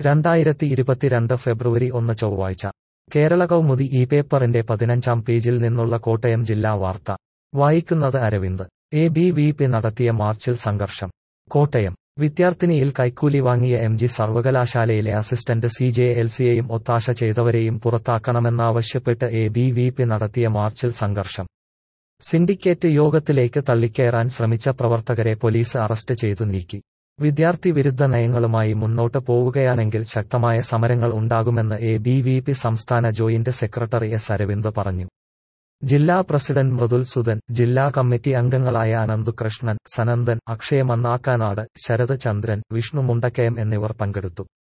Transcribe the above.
രണ്ടായിരത്തി ഇരുപത്തിരണ്ട് ഫെബ്രുവരി ഒന്ന് ചൊവ്വാഴ്ച കേരള കൗമുദി ഈ പേപ്പറിന്റെ പതിനഞ്ചാം പേജിൽ നിന്നുള്ള കോട്ടയം ജില്ലാ വാർത്ത വായിക്കുന്നത് Aravind A B V P നടത്തിയ മാർച്ചിൽ സംഘർഷം കോട്ടയം വിദ്യാർത്ഥിനിയിൽ കൈക്കൂലി വാങ്ങിയ എം ജി സർവകലാശാലയിലെ അസിസ്റ്റന്റ് സി ജെ എൽ സിയെയും ഒത്താശ ചെയ്തവരെയും പുറത്താക്കണമെന്നാവശ്യപ്പെട്ട് എ ബി വി പി നടത്തിയ മാർച്ചിൽ സംഘർഷം സിൻഡിക്കേറ്റ് യോഗത്തിലേക്ക് തള്ളിക്കയറാൻ ശ്രമിച്ച പ്രവർത്തകരെ പോലീസ് അറസ്റ്റ് ചെയ്തു നീക്കി വിദ്യാർത്ഥി വിരുദ്ധ നയങ്ങളുമായി മുന്നോട്ട് പോവുകയാണെങ്കിൽ ശക്തമായ സമരങ്ങൾ ഉണ്ടാകുമെന്ന് എ ബി വി പി സംസ്ഥാന ജോയിന്റ് സെക്രട്ടറി എസ് അരവിന്ദ് പറഞ്ഞു ജില്ലാ പ്രസിഡന്റ് മൃദുൽ സുധൻ ജില്ലാ കമ്മിറ്റി അംഗങ്ങളായ അനന്തുകൃഷ്ണൻ സനന്ദൻ അക്ഷയ മന്നാക്കാനാട് ശരത് ചന്ദ്രൻ വിഷ്ണു മുണ്ടക്കയം എന്നിവർ പങ്കെടുത്തു